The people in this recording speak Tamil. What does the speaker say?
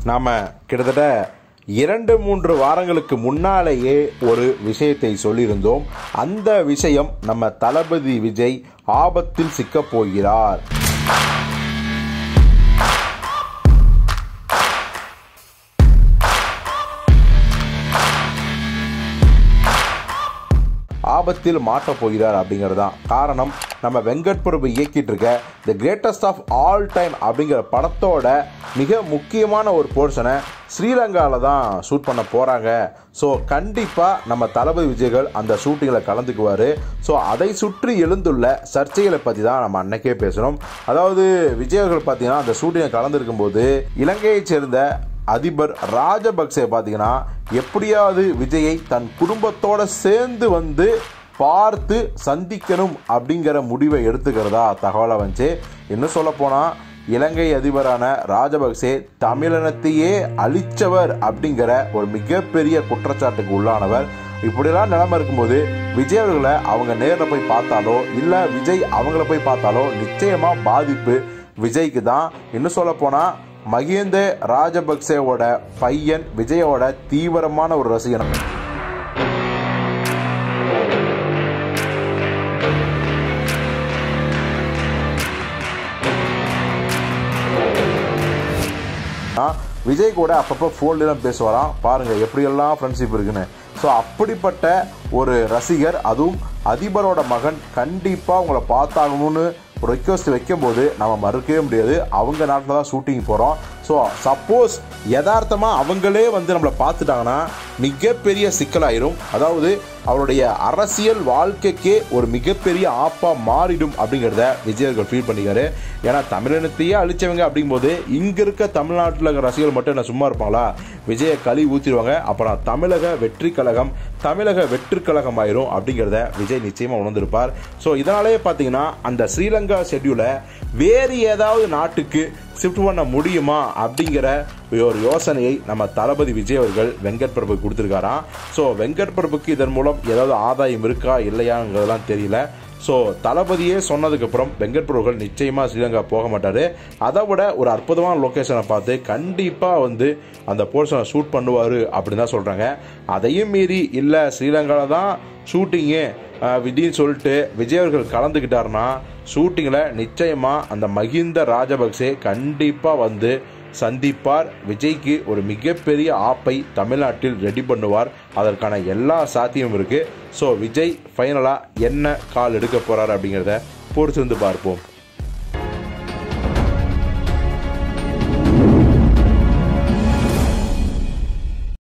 நாம் கிட்டத்தட்ட இரண்டு மூன்று வாரங்களுக்கு முன்னாலேயே ஒரு விஷயத்தை சொல்லியிருந்தோம் அந்த விஷயம் நம்ம தளபதி விஜய் ஆபத்தில் சிக்கப் போகிறார் ஆபத்தில் மாட்டப் போகிறார் அப்படிங்கிறது தான் காரணம் நம்ம வெங்கட் பிரபு இயக்கிட்டு இருக்க the greatest of all time அப்படிங்கிற படத்தோட மிக முக்கியமான ஒரு போர்ஷனை ஸ்ரீலங்காவில் தான் ஷூட் பண்ண போகிறாங்க ஸோ கண்டிப்பாக நம்ம தளபதி விஜய்கள் அந்த ஷூட்டிங்கில் கலந்துக்குவார் ஸோ அதை சுற்றி எழுந்துள்ள சர்ச்சைகளை பற்றி தான் நம்ம அன்னைக்கே பேசணும் அதாவது விஜயர்கள் பார்த்தீங்கன்னா அந்த ஷூட்டிங்கை கலந்துருக்கும் போது இலங்கையைச் சேர்ந்த அதிபர் ராஜபக்சே பார்த்தீங்கன்னா எப்படியாவது விஜயை தன் குடும்பத்தோட சேர்ந்து வந்து பார்த்து சந்திக்கணும் அப்படிங்கிற முடிவை எடுத்துக்கிறதா தகவலை வந்துச்சு இன்னும் சொல்ல போனால் இலங்கை அதிபரான ராஜபக்சே தமிழினத்தையே அழிச்சவர் அப்படிங்கிற ஒரு மிகப்பெரிய குற்றச்சாட்டுக்கு உள்ளானவர் இப்படிலாம் நிலைமை இருக்கும்போது விஜய் அவர்களை அவங்க நேரில் போய் பார்த்தாலோ இல்லை விஜய் அவங்கள போய் பார்த்தாலோ நிச்சயமாக பாதிப்பு விஜய்க்கு தான் இன்னும் சொல்ல போனால் மகேந்த ராஜபக்சேவோட பையன் விஜயோட தீவிரமான ஒரு ரசிகன் விஜய் கூட அப்பப்போ ஃபோன்லாம் பேசுவாராம் பாருங்கள் எப்படியெல்லாம் ஃப்ரெண்ட்ஷிப் இருக்குன்னு ஸோ அப்படிப்பட்ட ஒரு ரசிகர் அதுவும் அதிபரோட மகன் கண்டிப்பாக உங்களை பார்த்தாகணும்னு ஒரு ரெக்வஸ்ட் வைக்கும்போது நம்ம மறுக்கவே முடியாது அவங்க நாட்டில் தான் ஷூட்டிங் போகிறோம் ஸோ சப்போஸ் யதார்த்தமாக அவங்களே வந்து நம்மளை பார்த்துட்டாங்கன்னா மிகப்பெரிய சிக்கலாயிரும் அதாவது அவருடைய அரசியல் வாழ்க்கைக்கே ஒரு மிகப்பெரிய ஆப்பாக மாறிடும் அப்படிங்கிறத விஜயர்கள் ஃபீல் பண்ணிக்காரு ஏன்னா தமிழினத்தையே அழிச்சவங்க அப்படிங்கும்போது இங்கே இருக்க தமிழ்நாட்டில் இருக்கிற ரசிகர்கள் மட்டும் என்ன சும்மா இருப்பாங்களா விஜயை களி ஊற்றிடுவாங்க அப்புறம் தமிழக வெற்றி கழகம் தமிழக வெற்றி கழகம் ஆயிரும் அப்படிங்கிறத விஜய் நிச்சயமாக உணர்ந்திருப்பார் ஸோ இதனாலேயே பார்த்தீங்கன்னா அந்த ஸ்ரீலங்கா ஷெட்யூலை வேறு ஏதாவது நாட்டுக்கு ஷிஃப்ட் பண்ண முடியுமா அப்படிங்கிற ஒரு யோசனையை நம்ம தளபதி விஜய் அவர்கள் வெங்கட் பிரபு கொடுத்துருக்காராம் ஸோ வெங்கட் பிரபுக்கு இதன் மூலம் ஏதாவது ஆதாயம் இருக்கா இல்லையாங்கிறதெல்லாம் தெரியல ஸோ தளபதியே சொன்னதுக்கப்புறம் வெங்கட் பிரபுகள் நிச்சயமாக ஸ்ரீலங்கா போக மாட்டார் அதை விட ஒரு அற்புதமான லொக்கேஷனை பார்த்து கண்டிப்பாக வந்து அந்த போர்ஷனை ஷூட் பண்ணுவார் அப்படின்னு தான் சொல்கிறாங்க அதையும் மீறி இல்லை ஸ்ரீலங்காவில் தான் ஷூட்டிங்கு விதின்னு சொல்லிட்டு விஜய் அவர்கள் கலந்துக்கிட்டாருன்னா ஷூட்டிங்கில் நிச்சயமாக அந்த மஹிந்த ராஜபக்சே கண்டிப்பாக வந்து சந்திப்பார் விஜய்க்கு ஒரு மிகப்பெரிய ஆப்பை தமிழ்நாட்டில் ரெடி பண்ணுவார் அதற்கான எல்லா சாத்தியமும் இருக்குது ஸோ விஜய் ஃபைனலாக என்ன கால் எடுக்க போகிறார் அப்படிங்கிறத பொறுத்திருந்து பார்ப்போம்